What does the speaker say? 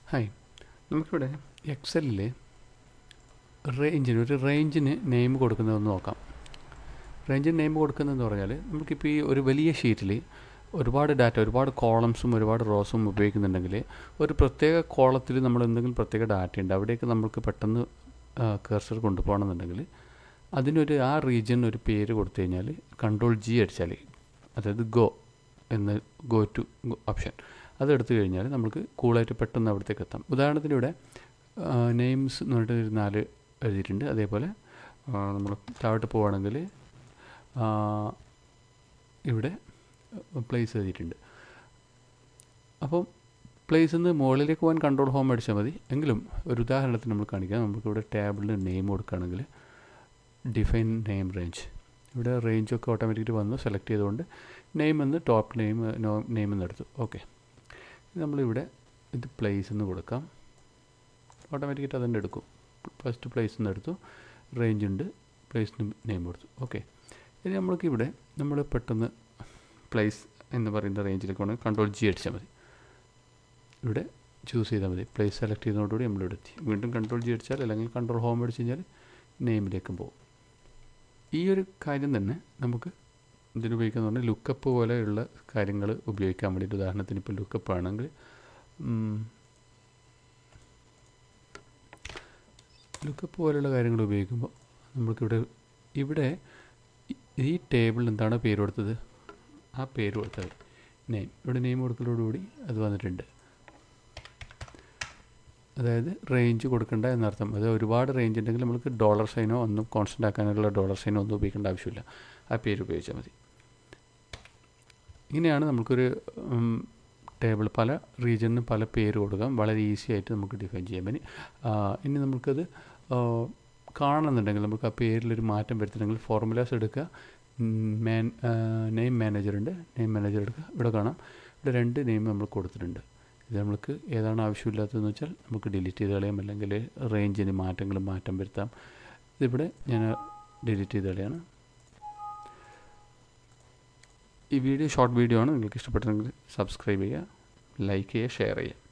hi നമുക്കിവിടെ എക്സലിൽ റേഞ്ചിന് ഒരു റേഞ്ചിന് നെയിം കൊടുക്കുന്നതെന്ന് നോക്കാം റേഞ്ചിന് നെയിം കൊടുക്കുന്നതെന്ന് പറഞ്ഞാൽ നമുക്കിപ്പോൾ ഈ ഒരു വലിയ ഷീറ്റിൽ ഒരുപാട് ഡാറ്റ ഒരുപാട് കോളംസും ഒരുപാട് റോസും ഉപയോഗിക്കുന്നുണ്ടെങ്കിൽ ഒരു പ്രത്യേക കോളത്തിൽ നമ്മൾ എന്തെങ്കിലും പ്രത്യേക ഡാറ്റ ഉണ്ട് അവിടേക്ക് നമുക്ക് പെട്ടെന്ന് കർസർ കൊണ്ടുപോകണമെന്നുണ്ടെങ്കിൽ അതിനൊരു ആ റീജിയൻ ഒരു പേര് കൊടുത്തു കഴിഞ്ഞാൽ കൺട്രോൾ ജി അടിച്ചാൽ അതായത് ഗോ എന്ന് ഗോ ടു ഓപ്ഷൻ അതെടുത്തു കഴിഞ്ഞാൽ നമുക്ക് കൂളായിട്ട് പെട്ടെന്ന് അവിടത്തേക്ക് എത്താം ഉദാഹരണത്തിന് ഇവിടെ നെയിംസ് എന്ന് പറഞ്ഞിട്ട് ഒരു നാല് എഴുതിയിട്ടുണ്ട് അതേപോലെ നമ്മൾ താഴോട്ട് പോവുകയാണെങ്കിൽ ഇവിടെ പ്ലേസ് എഴുതിയിട്ടുണ്ട് അപ്പം പ്ലേസിൽ നിന്ന് മുകളിലേക്ക് പോകാൻ കൺട്രോൾ ഹോം അടിച്ചാൽ മതി എങ്കിലും ഒരു ഉദാഹരണത്തിന് നമ്മൾ കാണിക്കാം നമുക്കിവിടെ ടേബിളിൽ നെയിം കൊടുക്കുകയാണെങ്കിൽ ഡിഫൈൻ നെയിം റേഞ്ച് ഇവിടെ റേഞ്ചൊക്കെ ഓട്ടോമാറ്റിക്കലി വന്ന് സെലക്ട് ചെയ്തുകൊണ്ട് നെയിം എന്ന് ടോപ്പ് നെയിം നോ നെയിം എന്ന് എടുത്തു ഓക്കെ നമ്മളിവിടെ ഇത് പ്ലേസ് എന്ന് കൊടുക്കാം ഓട്ടോമാറ്റിക്കായിട്ട് അതിൻ്റെ എടുക്കും ഫസ്റ്റ് പ്ലേസ് എന്ന് എടുത്തു റേഞ്ച് ഉണ്ട് പ്ലേസിന് നെയിം കൊടുത്തു ഓക്കെ ഇനി നമ്മൾക്ക് ഇവിടെ നമ്മൾ പെട്ടെന്ന് പ്ലേസ് എന്ന് പറയുന്ന റേഞ്ചിലേക്ക് വേണമെങ്കിൽ കൺട്രോൾ ജി അടിച്ചാൽ മതി ഇവിടെ ചൂസ് ചെയ്താൽ മതി പ്ലേസ് സെലക്ട് ചെയ്യുന്നതോടുകൂടി നമ്മളിവിടെ എത്തി വീണ്ടും കൺട്രോൾ ജി അടിച്ചാൽ അല്ലെങ്കിൽ കൺട്രോൾ ഹോം അടിച്ച് കഴിഞ്ഞാൽ നെയിമിലേക്കും പോകും ഈ ഒരു കാര്യം തന്നെ നമുക്ക് ഇതിനുപയോഗിക്കുന്ന പറഞ്ഞാൽ ലുക്കപ്പ് പോലെയുള്ള കാര്യങ്ങൾ ഉപയോഗിക്കാൻ വേണ്ടിയിട്ട് ഉദാഹരണത്തിന് ഇപ്പോൾ ലുക്കപ്പ് ആണെങ്കിൽ ലുക്കപ്പ് പോലെയുള്ള കാര്യങ്ങൾ ഉപയോഗിക്കുമ്പോൾ നമുക്കിവിടെ ഇവിടെ ഈ ടേബിളിൽ എന്താണ് പേര് കൊടുത്തത് ആ പേര് കൊടുത്തത് നെയിം ഇവിടെ നെയിം കൊടുക്കലോടുകൂടി അത് വന്നിട്ടുണ്ട് അതായത് റേഞ്ച് കൊടുക്കേണ്ട എന്നർത്ഥം അത് ഒരുപാട് റേഞ്ച് ഉണ്ടെങ്കിൽ നമുക്ക് ഡോളർ സൈനോ ഒന്നും കോൺസ്റ്റൻ്റ് ആക്കാനുള്ള ഡോളർ സൈനോ ഒന്നും ഉപയോഗിക്കേണ്ട ആവശ്യമില്ല ആ പേര് ഉപയോഗിച്ചാൽ മതി ഇങ്ങനെയാണ് നമുക്കൊരു ടേബിൾ പല റീജിയനിനും പല പേര് കൊടുക്കാം വളരെ ഈസി ആയിട്ട് നമുക്ക് ഡിഫൈൻ ചെയ്യാം ഇനി ഇനി നമുക്കത് കാണുന്നുണ്ടെങ്കിൽ നമുക്ക് ആ പേരിലൊരു മാറ്റം വരുത്തണമെങ്കിൽ ഫോർമുലാസ് എടുക്കുക മാൻ നെയിം മാനേജർ ഉണ്ട് നെയിം മാനേജർ എടുക്കുക ഇവിടെ കാണാം ഇവിടെ രണ്ട് നെയിം നമ്മൾ കൊടുത്തിട്ടുണ്ട് ഇത് നമുക്ക് ഏതാണ് ആവശ്യമില്ലാത്തതെന്ന് വെച്ചാൽ നമുക്ക് ഡിലീറ്റ് ചെയ്ത് കളയാം അല്ലെങ്കിൽ റേഞ്ചിന് മാറ്റങ്ങൾ മാറ്റം വരുത്താം ഇതിവിടെ ഞാൻ ഡിലീറ്റ് ചെയ്ത് കളയാണ് ഈ വീഡിയോ ഷോർട്ട് വീഡിയോ ആണ് നിങ്ങൾക്ക് ഇഷ്ടപ്പെട്ടെങ്കിൽ സബ്സ്ക്രൈബ് ചെയ്യുക ലൈക്ക് ചെയ്യുക ഷെയർ ചെയ്യുക